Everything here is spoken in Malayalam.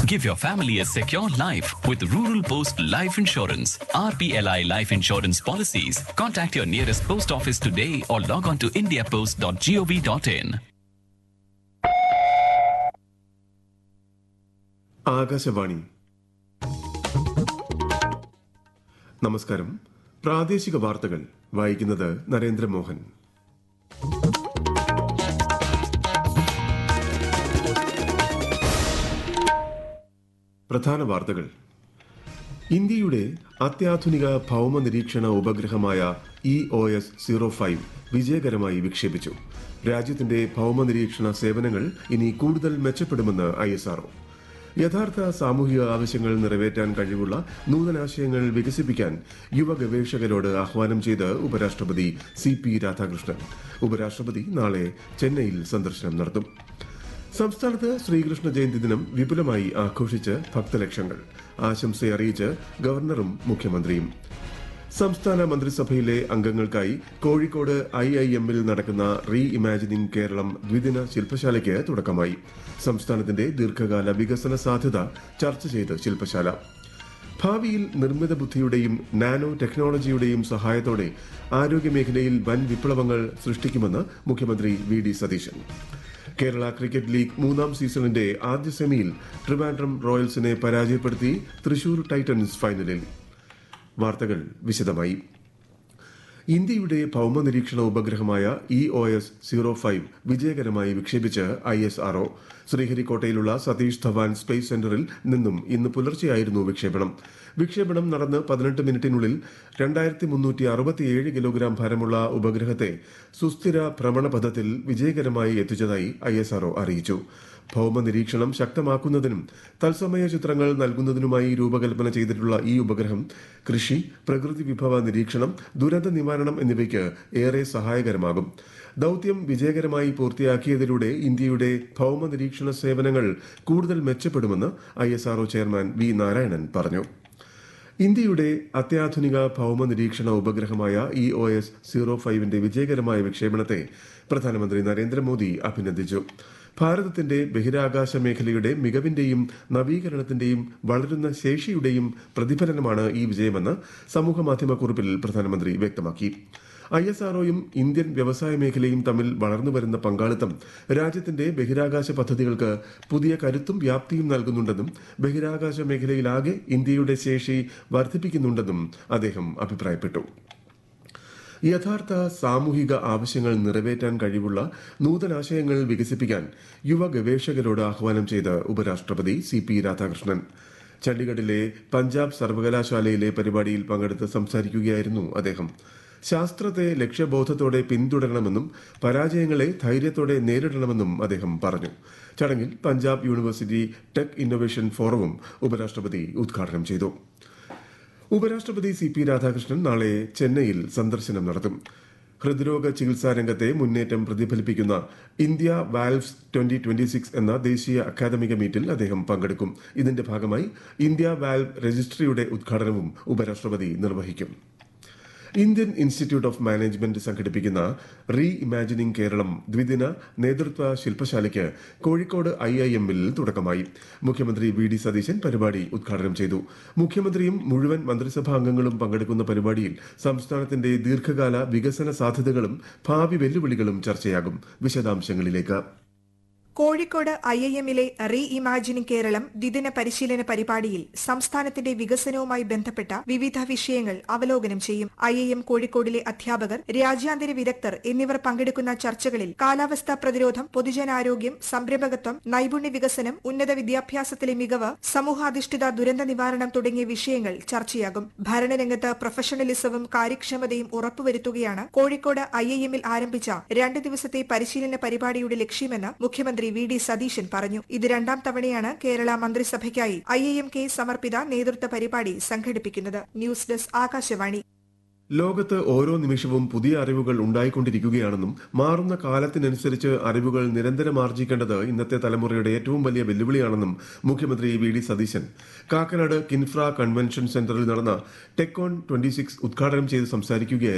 Give your family a secure life with Rural Post Life Insurance. RPLI Life Insurance policies. Contact your nearest post office today or log on to indiapost.gov.in. Akashvani നമസ്കാരം പ്രാദേശിക വാർത്തകൾ വായിക്കുന്നത് നരേന്ദ്രമോഹൻ പ്രധാന വാർത്തകൾ ഇന്ത്യയുടെ അത്യാധുനിക ഭൗമ നിരീക്ഷണ ഉപഗ്രഹമായ E O S zero five വിജയകരമായി വിക്ഷേപിച്ചു രാജ്യത്തിന്റെ ഭൗമ നിരീക്ഷണ സേവനങ്ങൾ ഇനി കൂടുതൽ മെച്ചപ്പെടുമെന്ന് ഐ എസ് ആർഒ യഥാർത്ഥ സാമൂഹിക ആവശ്യങ്ങൾ നിറവേറ്റാൻ കഴിവുള്ള നൂതനാശയങ്ങൾ വികസിപ്പിക്കാൻ യുവ ഗവേഷകരോട് ആഹ്വാനം ചെയ്ത് ഉപരാഷ്ട്രപതി സി പി രാധാകൃഷ്ണൻ ഉപരാഷ്ട്രപതി നാളെ ചെന്നൈയിൽ സന്ദർശനം നടത്തും സംസ്ഥാനത്ത് ശ്രീകൃഷ്ണ ജയന്തി ദിനം വിപുലമായി ആഘോഷിച്ച് ഭക്തലക്ഷങ്ങൾ ആശംസയറിയിച്ച് ഗവർണറും മുഖ്യമന്ത്രിയും സംസ്ഥാന മന്ത്രിസഭയിലെ അംഗങ്ങൾക്കായി കോഴിക്കോട് ഐ ഐ എമ്മിൽ നടക്കുന്ന റീ ഇമാജിനിംഗ് കേരളം ദ്വിദിന ശില്പശാലയ്ക്ക് തുടക്കമായി സംസ്ഥാനത്തിന്റെ ദീർഘകാല വികസന സാധ്യത ചർച്ച ചെയ്ത് ശില്പശാല ഭാവിയിൽ നിർമ്മിത ബുദ്ധിയുടെയും നാനോ ടെക്നോളജിയുടെയും സഹായത്തോടെ ആരോഗ്യമേഖലയിൽ വൻ വിപ്ലവങ്ങൾ സൃഷ്ടിക്കുമെന്ന് മുഖ്യമന്ത്രി V D Satheesan Kerala cricket league മൂന്നാം സീസണിന്റെ ആദ്യ സെമിയിൽ ട്രിവാൻഡ്രം റോയൽസിനെ പരാജയപ്പെടുത്തി തൃശൂർ ടൈറ്റൻസ് ഫൈനലിൽ വാർത്തകൾ വിശദമായി ഇന്ത്യയുടെ ഭൗമ നിരീക്ഷണ ഉപഗ്രഹമായ E O S zero five വിജയകരമായി വിക്ഷേപിച്ച് ഐ എസ് ആർഒ ശ്രീഹരിക്കോട്ടയിലുള്ള സതീഷ് ധവാൻ സ്പേസ് സെന്ററിൽ നിന്നും ഇന്ന് പുലർച്ചെയായിരുന്നു വിക്ഷേപണം വിക്ഷേപണം നടന്ന് പതിനെട്ട് മിനിറ്റിനുള്ളിൽ രണ്ടായിരത്തി മുന്നൂറ്റി അറുപത്തിയേഴ് കിലോഗ്രാം ഭാരമുള്ള ഉപഗ്രഹത്തെ സുസ്ഥിര ഭ്രമണപഥത്തിൽ വിജയകരമായി എത്തിച്ചതായി ഐ എസ് ആർഒ അറിയിച്ചു ഭൗമ നിരീക്ഷണം ശക്തമാക്കുന്നതിനും തത്സമയ ചിത്രങ്ങൾ നൽകുന്നതിനുമായി രൂപകൽപ്പന ചെയ്തിട്ടുള്ള ഈ ഉപഗ്രഹം കൃഷി പ്രകൃതി വിഭവ നിരീക്ഷണം ദുരന്ത നിവാരണം എന്നിവയ്ക്ക് ഏറെ സഹായകരമാകും ദൌത്യം വിജയകരമായി പൂർത്തിയാക്കിയതിലൂടെ ഇന്ത്യയുടെ ഭൗമ നിരീക്ഷണ സേവനങ്ങൾ കൂടുതൽ മെച്ചപ്പെടുമെന്ന് ഐ ചെയർമാൻ വി നാരായണൻ പറഞ്ഞു ഇന്ത്യയുടെ അത്യാധുനിക ഭൗമ നിരീക്ഷണ ഉപഗ്രഹമായ ഇ ഒ എസ് സീറോ ഫൈവിന്റെ വിജയകരമായ വിക്ഷേപണത്തെ പ്രധാനമന്ത്രി നരേന്ദ്രമോദി അഭിനന്ദിച്ചു ഭാരതത്തിന്റെ ബഹിരാകാശ മേഖലയുടെ മികവിന്റെയും നവീകരണത്തിന്റെയും വളരുന്ന ശേഷിയുടെയും പ്രതിഫലനമാണ് ഈ വിജയമെന്ന് സമൂഹമാധ്യമക്കുറിപ്പിൽ പ്രധാനമന്ത്രി വ്യക്തമാക്കി ഐ എസ് ആർഒയും ഇന്ത്യൻ വ്യവസായ മേഖലയും തമ്മിൽ വളർന്നുവരുന്ന പങ്കാളിത്തം രാജ്യത്തിന്റെ ബഹിരാകാശ പദ്ധതികൾക്ക് പുതിയ കരുത്തും വ്യാപ്തിയും നൽകുന്നുണ്ടെന്നും ബഹിരാകാശ മേഖലയിലാകെ ഇന്ത്യയുടെ ശേഷി വർദ്ധിപ്പിക്കുന്നുണ്ടെന്നും അദ്ദേഹം അഭിപ്രായപ്പെട്ടു യഥാർത്ഥ സാമൂഹിക ആവശ്യങ്ങൾ നിറവേറ്റാൻ കഴിവുള്ള നൂതനാശയങ്ങൾ വികസിപ്പിക്കാൻ യുവ ഗവേഷകരോട് ആഹ്വാനം ചെയ്ത് ഉപരാഷ്ട്രപതി സി പി രാധാകൃഷ്ണൻ ചണ്ഡീഗഡിലെ പഞ്ചാബ് സർവകലാശാലയിലെ പരിപാടിയിൽ പങ്കെടുത്ത് സംസാരിക്കുകയായിരുന്നു അദ്ദേഹം ശാസ്ത്രത്തെ ലക്ഷ്യബോധത്തോടെ പിന്തുടരണമെന്നും പരാജയങ്ങളെ ധൈര്യത്തോടെ നേരിടണമെന്നും അദ്ദേഹം പറഞ്ഞു ചടങ്ങിൽ പഞ്ചാബ് യൂണിവേഴ്സിറ്റി ടെക് ഇന്നൊവേഷൻ ഫോറവും ഉപരാഷ്ട്രപതി ഉദ്ഘാടനം ചെയ്തു ഉപരാഷ്ട്രപതി സി പി രാധാകൃഷ്ണൻ നാളെ ചെന്നൈയിൽ സന്ദർശനം നടത്തും ഹൃദ്രോഗ ചികിത്സാ രംഗത്തെ മുന്നേറ്റം പ്രതിഫലിപ്പിക്കുന്ന India valves twenty twenty six എന്ന ദേശീയ അക്കാദമിക മീറ്റിൽ അദ്ദേഹം പങ്കെടുക്കും ഇതിന്റെ ഭാഗമായി ഇന്ത്യ വാൽവ് രജിസ്ട്രിയുടെ ഉദ്ഘാടനവും ഉപരാഷ്ട്രപതി നിർവഹിക്കും ഇന്ത്യൻ ഇൻസ്റ്റിറ്റ്യൂട്ട് ഓഫ് മാനേജ്മെന്റ് സംഘടിപ്പിക്കുന്ന റീ ഇമാജിനിംഗ് കേരളം ദ്വിദിന നേതൃത്വ ശില്പശാലയ്ക്ക് കോഴിക്കോട് ഐ ഐ എമ്മിൽ തുടക്കമായി മുഖ്യമന്ത്രി വി ഡി സതീശൻ പരിപാടി ഉദ്ഘാടനം ചെയ്തു മുഖ്യമന്ത്രിയും മുഴുവൻ മന്ത്രിസഭാ അംഗങ്ങളും പങ്കെടുക്കുന്ന പരിപാടിയിൽ സംസ്ഥാനത്തിന്റെ ദീർഘകാല വികസന സാധ്യതകളും ഭാവി വെല്ലുവിളികളും ചർച്ചയാകും വിശദാംശങ്ങളിലേക്ക് കോഴിക്കോട് ഐ ഐ എമ്മിലെ റീ ഇമാജിനിംഗ് കേരളം ദ്വിദിന പരിശീലന പരിപാടിയിൽ സംസ്ഥാനത്തിന്റെ വികസനവുമായി ബന്ധപ്പെട്ട വിവിധ വിഷയങ്ങൾ അവലോകനം ചെയ്യും ഐ ഐ എം കോഴിക്കോടിലെ അധ്യാപകർ രാജ്യാന്തര വിദഗ്ധർ എന്നിവർ പങ്കെടുക്കുന്ന ചർച്ചകളിൽ കാലാവസ്ഥാ പ്രതിരോധം പൊതുജനാരോഗ്യം സംരംഭകത്വം നൈപുണ്യ വികസനം ഉന്നത വിദ്യാഭ്യാസത്തിലെ മികവ് സമൂഹാധിഷ്ഠിത ദുരന്ത നിവാരണം തുടങ്ങിയ വിഷയങ്ങൾ ചർച്ചയാകും ഭരണരംഗത്ത് പ്രൊഫഷണലിസവും കാര്യക്ഷമതയും ഉറപ്പുവരുത്തുകയാണ് കോഴിക്കോട് ഐ ഐ എമ്മിൽ ആരംഭിച്ച രണ്ട് ദിവസത്തെ പരിശീലന പരിപാടിയുടെ ലക്ഷ്യമെന്ന് മുഖ്യമന്ത്രി വി ഡി സതീശൻ പറഞ്ഞു ഇത് രണ്ടാം തവണയാണ് കേരള മന്ത്രിസഭയ്ക്കായി ഐ ഐ എം കെ സമർപ്പിത നേതൃത്വ പരിപാടി സംഘടിപ്പിക്കുന്നത് ന്യൂസ് ഡെസ്ക് ആകാശവാണി ലോകത്ത് ഓരോ നിമിഷവും പുതിയ അറിവുകൾ ഉണ്ടായിക്കൊണ്ടിരിക്കുകയാണെന്നും മാറുന്ന കാലത്തിനനുസരിച്ച് അറിവുകൾ നിരന്തരം ആർജിക്കേണ്ടത് ഇന്നത്തെ തലമുറയുടെ ഏറ്റവും വലിയ വെല്ലുവിളിയാണെന്നും മുഖ്യമന്ത്രി V D Satheesan Kakkanad Kinfra convention സെന്ററിൽ നടന്ന ടെക്കോൺ ട്വന്റി സിക്സ് ഉദ്ഘാടനം ചെയ്ത് സംസാരിക്കുകയായിരുന്നു